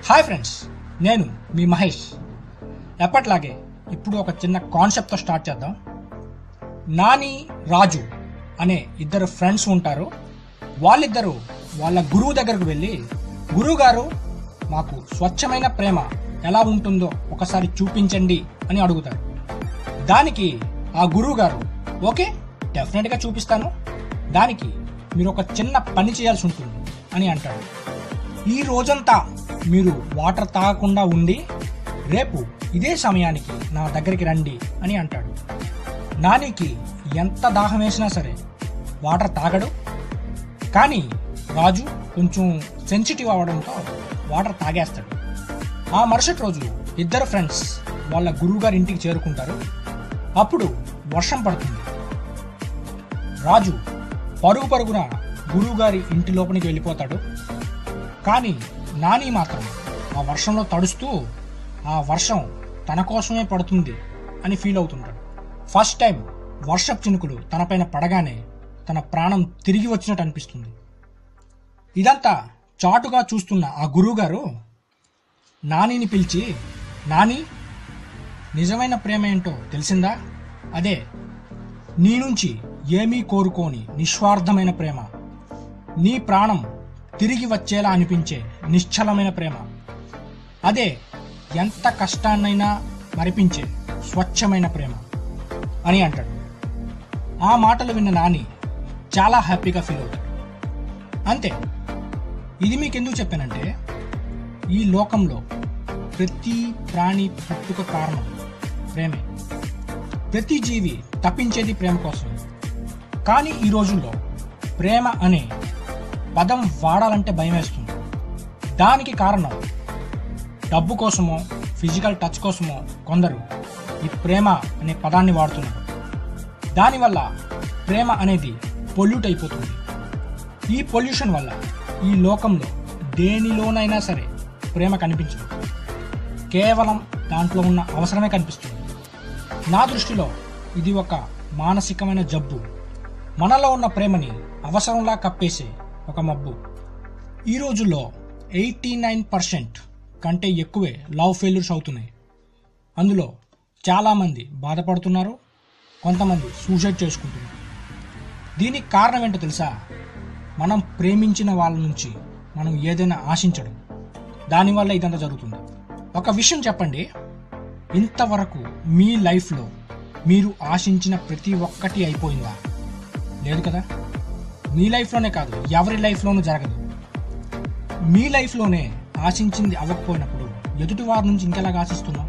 hi friends నేను మీ మహేష్ ఎప్పట్లాగే ఇప్పుడు ఒక చిన్న కాన్సెప్ట్తో స్టార్ట్ చేద్దాం నాని రాజు అనే ఇద్దరు ఫ్రెండ్స్ ఉంటారు వాళ్ళిద్దరూ వాళ్ళ గురువు దగ్గరకు వెళ్ళి గురువు గారు మాకు స్వచ్ఛమైన ప్రేమ ఎలా ఉంటుందో ఒకసారి చూపించండి అని అడుగుతారు దానికి ఆ గురువు గారు ఓకే డెఫినెట్గా చూపిస్తాను దానికి మీరు ఒక చిన్న పని చేయాల్సి ఉంటుంది అని అంటాడు ఈ రోజంతా మీరు వాటర్ తాగకుండా ఉండి రేపు ఇదే సమయానికి నా దగ్గరికి రండి అని అంటాడు నానికి ఎంత దాహం వేసినా సరే వాటర్ తాగడు కానీ రాజు కొంచెం సెన్సిటివ్ అవడంతో వాటర్ తాగేస్తాడు ఆ మరుసటి రోజు ఇద్దరు ఫ్రెండ్స్ వాళ్ళ గురువుగారి ఇంటికి చేరుకుంటారు అప్పుడు వర్షం పడుతుంది రాజు పరుగు పరుగున గురువుగారి ఇంటి లోపలికి వెళ్ళిపోతాడు కానీ నాని మాత్రం ఆ వర్షంలో తడుస్తూ ఆ వర్షం తన కోసమే పడుతుంది అని ఫీల్ అవుతుంటాడు ఫస్ట్ టైం వర్షపు చినుకులు తనపైన పడగానే తన ప్రాణం తిరిగి వచ్చినట్టు అనిపిస్తుంది ఇదంతా చాటుగా చూస్తున్న ఆ గురువుగారు నానిని పిలిచి నాని నిజమైన ప్రేమ ఏంటో తెలిసిందా అదే నీ నుంచి ఏమీ కోరుకోని నిస్వార్థమైన ప్రేమ నీ ప్రాణం తిరిగి వచ్చేలా అనిపించే నిశ్చలమైన ప్రేమ అదే ఎంత కష్టాన్నైనా మరిపించే స్వచ్ఛమైన ప్రేమ అని అంటాడు ఆ మాటలు విన్న నాని చాలా హ్యాపీగా ఫీల్ అవుతాడు అంతే ఇది మీకు ఎందుకు చెప్పానంటే ఈ లోకంలో ప్రతి ప్రాణి పుట్టుక కారణం ప్రేమే ప్రతి జీవి తప్పించేది ప్రేమ కోసం కానీ ఈ రోజుల్లో ప్రేమ అనే పదం వాడాలంటే భయం వేస్తుంది దానికి కారణం డబ్బు కోసమో ఫిజికల్ టచ్ కోసమో కొందరు ఈ ప్రేమ అనే పదాన్ని వాడుతున్నారు దానివల్ల ప్రేమ అనేది పొల్యూట్ అయిపోతుంది ఈ పొల్యూషన్ వల్ల ఈ లోకంలో దేనిలోనైనా సరే ప్రేమ కనిపించదు కేవలం దాంట్లో ఉన్న అవసరమే కనిపిస్తుంది నా దృష్టిలో ఇది ఒక మానసికమైన జబ్బు మనలో ఉన్న ప్రేమని అవసరంలా కప్పేసే ఒక మబ్బు ఈ రోజుల్లో ఎయిటీ నైన్ పర్సెంట్ కంటే ఎక్కువే లవ్ ఫెయిల్యూర్స్ అవుతున్నాయి అందులో చాలామంది బాధపడుతున్నారు కొంతమంది సూసైడ్ చేసుకుంటున్నారు దీనికి కారణం ఏంటో తెలుసా మనం ప్రేమించిన వాళ్ళ నుంచి మనం ఏదైనా ఆశించడం దానివల్ల ఇదంతా జరుగుతుంది ఒక విషయం చెప్పండి ఇంతవరకు మీ లైఫ్లో మీరు ఆశించిన ప్రతి ఒక్కటి అయిపోయిందా లేదు కదా మీ లైఫ్లోనే కాదు ఎవరి లైఫ్లోనూ జరగదు మీ లైఫ్లోనే ఆశించింది అవ్వకపోయినప్పుడు ఎదుటి వారి నుంచి ఇంకెలాగా ఆశిస్తున్నాం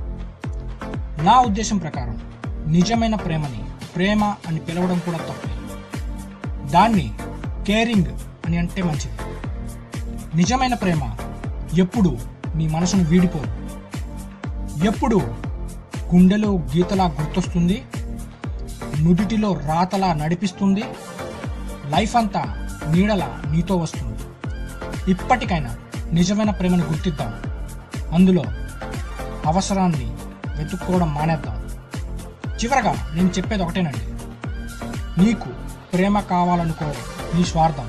నా ఉద్దేశం ప్రకారం నిజమైన ప్రేమని ప్రేమ అని పిలవడం కూడా తప్పే దాన్ని కేరింగ్ అని అంటే మంచిది నిజమైన ప్రేమ ఎప్పుడు మీ మనసును వీడిపోదు ఎప్పుడు గుండెలో గీతలా గుర్తొస్తుంది నుదిటిలో రాతలా నడిపిస్తుంది లైఫ్ అంతా నీడలా నీతో వస్తుంది ఇప్పటికైనా నిజమైన ప్రేమను గుర్తిద్దాం అందులో అవసరాన్ని వెతుక్కోవడం మానేద్దాం చివరగా నేను చెప్పేది ఒకటేనండి నీకు ప్రేమ కావాలనుకోవడం నీ స్వార్థం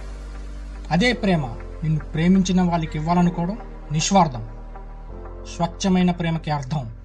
అదే ప్రేమ నిన్ను ప్రేమించిన వాళ్ళకి ఇవ్వాలనుకోవడం నిస్వార్థం స్వచ్ఛమైన ప్రేమకి అర్థం